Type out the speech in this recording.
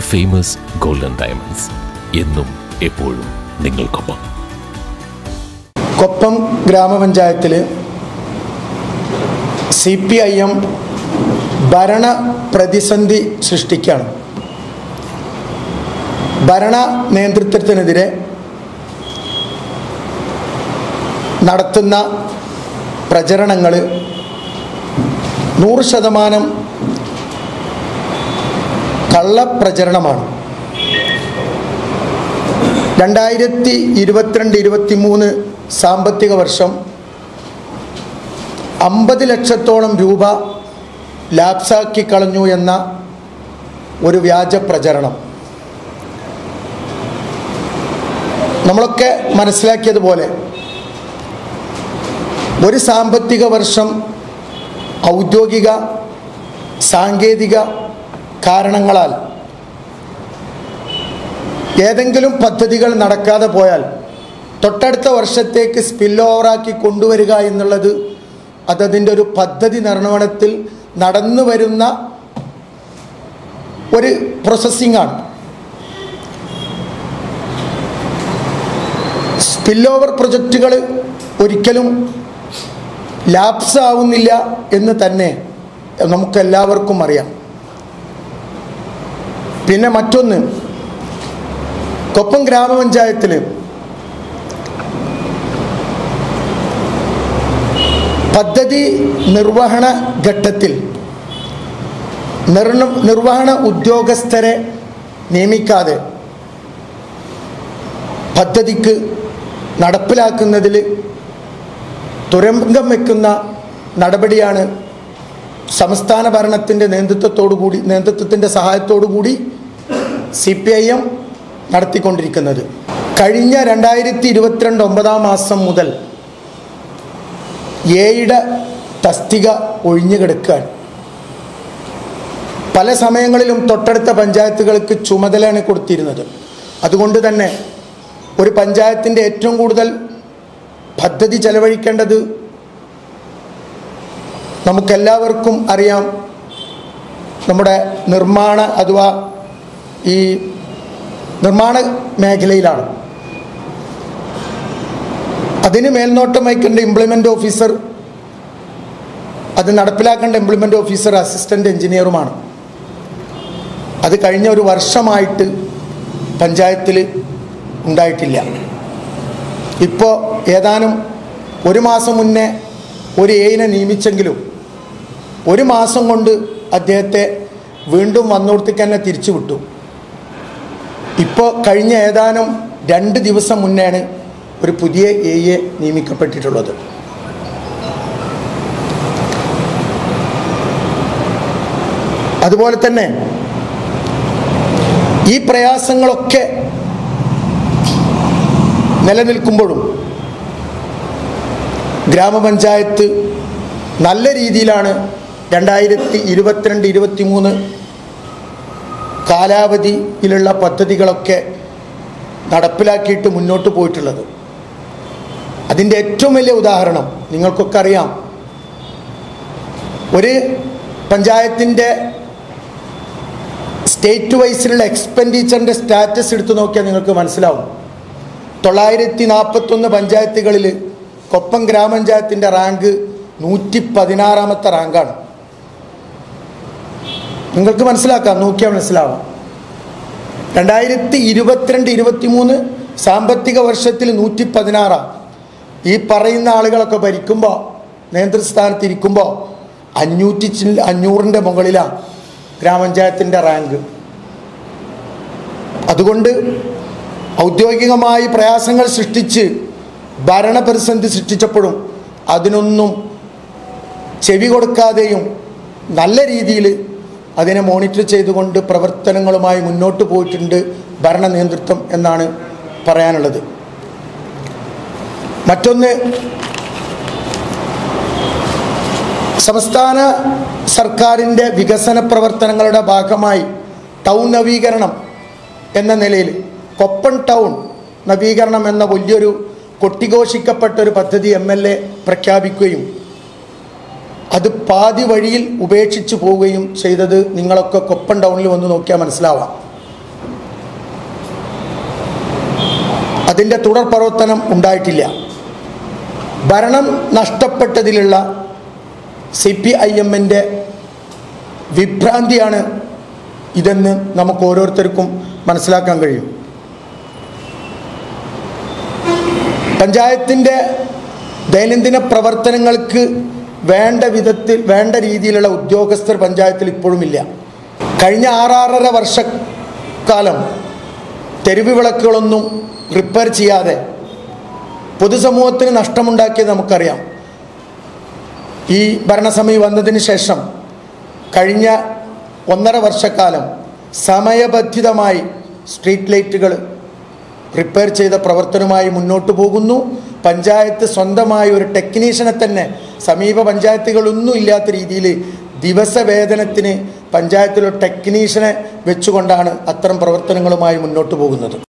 famous golden diamonds എന്നും എപ്പോഴും നിങ്ങൾക്കൊപ്പം കൊപ്പം ഗ്രാമപഞ്ചായത്തിൽ സി പി ഐ എം ഭരണ പ്രതിസന്ധി സൃഷ്ടിക്കുകയാണ് ഭരണ നേതൃത്വത്തിനെതിരെ നടത്തുന്ന പ്രചരണങ്ങൾ നൂറ് ശതമാനം കള്ളപ്രചരണമാണ് രണ്ടായിരത്തി ഇരുപത്തിരണ്ട് ഇരുപത്തി മൂന്ന് സാമ്പത്തിക വർഷം അമ്പത് ലക്ഷത്തോളം രൂപ ലാപ്സാക്കി കളഞ്ഞു എന്ന ഒരു വ്യാജ പ്രചരണം നമ്മളൊക്കെ മനസ്സിലാക്കിയതുപോലെ ഒരു സാമ്പത്തിക വർഷം ഔദ്യോഗിക സാങ്കേതിക കാരണങ്ങളാൽ ഏതെങ്കിലും പദ്ധതികൾ നടക്കാതെ പോയാൽ തൊട്ടടുത്ത വർഷത്തേക്ക് സ്പിൽ ഓവറാക്കി കൊണ്ടുവരിക എന്നുള്ളത് അതതിൻ്റെ ഒരു പദ്ധതി നിർവഹണത്തിൽ നടന്നു വരുന്ന ഒരു പ്രോസസ്സിംഗ് ആണ് സ്പിൽ ഓവർ പ്രൊജക്റ്റുകൾ ഒരിക്കലും ലാപ്സ് ആവുന്നില്ല എന്ന് തന്നെ നമുക്കെല്ലാവർക്കും അറിയാം പിന്നെ മറ്റൊന്ന് കൊപ്പം ഗ്രാമപഞ്ചായത്തിൽ പദ്ധതി നിർവഹണ ഘട്ടത്തിൽ നിർണ നിർവഹണ ഉദ്യോഗസ്ഥരെ നിയമിക്കാതെ പദ്ധതിക്ക് നടപ്പിലാക്കുന്നതിൽ തുരങ്കം വയ്ക്കുന്ന നടപടിയാണ് സംസ്ഥാന ഭരണത്തിൻ്റെ നേതൃത്വത്തോടു കൂടി നേതൃത്വത്തിൻ്റെ സഹായത്തോടു കൂടി സി പി ഐ എം നടത്തിക്കൊണ്ടിരിക്കുന്നത് കഴിഞ്ഞ രണ്ടായിരത്തി ഇരുപത്തിരണ്ട് ഒമ്പതാം മാസം മുതൽ ഏയുടെ തസ്തിക ഒഴിഞ്ഞു കിടക്കുകയാണ് പല സമയങ്ങളിലും തൊട്ടടുത്ത പഞ്ചായത്തുകൾക്ക് ചുമതലയാണ് കൊടുത്തിരുന്നത് അതുകൊണ്ട് തന്നെ ഒരു പഞ്ചായത്തിൻ്റെ ഏറ്റവും കൂടുതൽ പദ്ധതി ചെലവഴിക്കേണ്ടത് നമുക്കെല്ലാവർക്കും അറിയാം നമ്മുടെ നിർമ്മാണ അഥവാ ഈ നിർമ്മാണ മേഖലയിലാണ് അതിന് മേൽനോട്ടം വഹിക്കേണ്ട ഇംപ്ലിമെൻ്റ് ഓഫീസർ അത് നടപ്പിലാക്കേണ്ട ഇംപ്ലിമെൻ്റ് ഓഫീസർ അസിസ്റ്റൻ്റ് എഞ്ചിനീയറുമാണ് അത് കഴിഞ്ഞ ഒരു വർഷമായിട്ട് പഞ്ചായത്തിൽ ഉണ്ടായിട്ടില്ല ഇപ്പോൾ ഏതാനും ഒരു മാസം മുന്നേ ഒരു എയിനെ നിയമിച്ചെങ്കിലും ഒരു മാസം കൊണ്ട് അദ്ദേഹത്തെ വീണ്ടും വന്നോടത്തേക്ക് തന്നെ തിരിച്ചു വിട്ടു ഇപ്പോൾ കഴിഞ്ഞ ഏതാനും രണ്ട് ദിവസം മുന്നെയാണ് ഒരു പുതിയ എയെ നിയമിക്കപ്പെട്ടിട്ടുള്ളത് അതുപോലെ തന്നെ ഈ പ്രയാസങ്ങളൊക്കെ നിലനിൽക്കുമ്പോഴും ഗ്രാമപഞ്ചായത്ത് നല്ല രീതിയിലാണ് രണ്ടായിരത്തി ഇരുപത്തിരണ്ട് ഇരുപത്തി മൂന്ന് കാലാവധിയിലുള്ള പദ്ധതികളൊക്കെ നടപ്പിലാക്കിയിട്ട് മുന്നോട്ട് പോയിട്ടുള്ളത് അതിൻ്റെ ഏറ്റവും വലിയ ഉദാഹരണം നിങ്ങൾക്കൊക്കെ അറിയാം ഒരു പഞ്ചായത്തിൻ്റെ സ്റ്റേറ്റ് വൈസിലുള്ള എക്സ്പെൻഡിച്ചറിൻ്റെ സ്റ്റാറ്റസ് എടുത്തു നോക്കിയാൽ നിങ്ങൾക്ക് മനസ്സിലാവും തൊള്ളായിരത്തി നാൽപ്പത്തൊന്ന് പഞ്ചായത്തുകളിൽ കൊപ്പം ഗ്രാമപഞ്ചായത്തിൻ്റെ റാങ്ക് നൂറ്റി പതിനാറാമത്തെ റാങ്കാണ് നിങ്ങൾക്ക് മനസ്സിലാക്കാം നോക്കിയാൽ മനസ്സിലാവാം രണ്ടായിരത്തി ഇരുപത്തിരണ്ട് ഇരുപത്തി മൂന്ന് സാമ്പത്തിക വർഷത്തിൽ നൂറ്റി പതിനാറാം ഈ പറയുന്ന ആളുകളൊക്കെ ഭരിക്കുമ്പോൾ നേതൃസ്ഥാനത്ത് ഇരിക്കുമ്പോൾ അഞ്ഞൂറ്റി ചില്ല അഞ്ഞൂറിൻ്റെ മുകളിലാണ് ഗ്രാമപഞ്ചായത്തിൻ്റെ റാങ്ക് അതുകൊണ്ട് ഔദ്യോഗികമായി പ്രയാസങ്ങൾ സൃഷ്ടിച്ച് ഭരണപ്രതിസന്ധി സൃഷ്ടിച്ചപ്പോഴും അതിനൊന്നും ചെവി കൊടുക്കാതെയും നല്ല രീതിയിൽ അതിനെ മോണിറ്റർ ചെയ്തുകൊണ്ട് പ്രവർത്തനങ്ങളുമായി മുന്നോട്ട് പോയിട്ടുണ്ട് ഭരണ നേതൃത്വം എന്നാണ് പറയാനുള്ളത് മറ്റൊന്ന് സംസ്ഥാന സർക്കാരിൻ്റെ വികസന പ്രവർത്തനങ്ങളുടെ ഭാഗമായി ടൗൺ നവീകരണം എന്ന നിലയിൽ കൊപ്പൺ ടൗൺ നവീകരണം എന്ന വലിയൊരു കൊട്ടിഘോഷിക്കപ്പെട്ട ഒരു പദ്ധതി എം എൽ എ പ്രഖ്യാപിക്കുകയും അത് പാതി വഴിയിൽ ഉപേക്ഷിച്ചു പോവുകയും ചെയ്തത് നിങ്ങളൊക്കെ കൊപ്പൻ ടൗണിൽ വന്ന് നോക്കിയാൽ മനസ്സിലാവാം അതിൻ്റെ തുടർ പ്രവർത്തനം ഉണ്ടായിട്ടില്ല ഭരണം നഷ്ടപ്പെട്ടതിലുള്ള സി പി ഐ എമ്മിൻ്റെ വിഭ്രാന്തിയാണ് ഇതെന്ന് നമുക്ക് ഓരോരുത്തർക്കും മനസ്സിലാക്കാൻ കഴിയും പഞ്ചായത്തിൻ്റെ ദൈനംദിന പ്രവർത്തനങ്ങൾക്ക് വേണ്ട വിധത്തിൽ വേണ്ട രീതിയിലുള്ള ഉദ്യോഗസ്ഥർ പഞ്ചായത്തിൽ ഇപ്പോഴുമില്ല കഴിഞ്ഞ ആറാറര വർഷക്കാലം തെരുവ് വിളക്കുകളൊന്നും റിപ്പയർ ചെയ്യാതെ പൊതുസമൂഹത്തിന് നഷ്ടമുണ്ടാക്കിയത് നമുക്കറിയാം ഈ ഭരണസമിതി വന്നതിന് ശേഷം കഴിഞ്ഞ ഒന്നര വർഷക്കാലം സമയബന്ധിതമായി സ്ട്രീറ്റ് ലൈറ്റുകൾ റിപ്പയർ ചെയ്ത പ്രവർത്തനവുമായി മുന്നോട്ട് പോകുന്നു പഞ്ചായത്ത് സ്വന്തമായി ഒരു ടെക്നീഷ്യനെ തന്നെ സമീപ പഞ്ചായത്തുകളൊന്നും ഇല്ലാത്ത രീതിയിൽ ദിവസവേതനത്തിന് പഞ്ചായത്തിലൊരു ടെക്നീഷ്യനെ വെച്ചുകൊണ്ടാണ് അത്തരം പ്രവർത്തനങ്ങളുമായി മുന്നോട്ട് പോകുന്നത്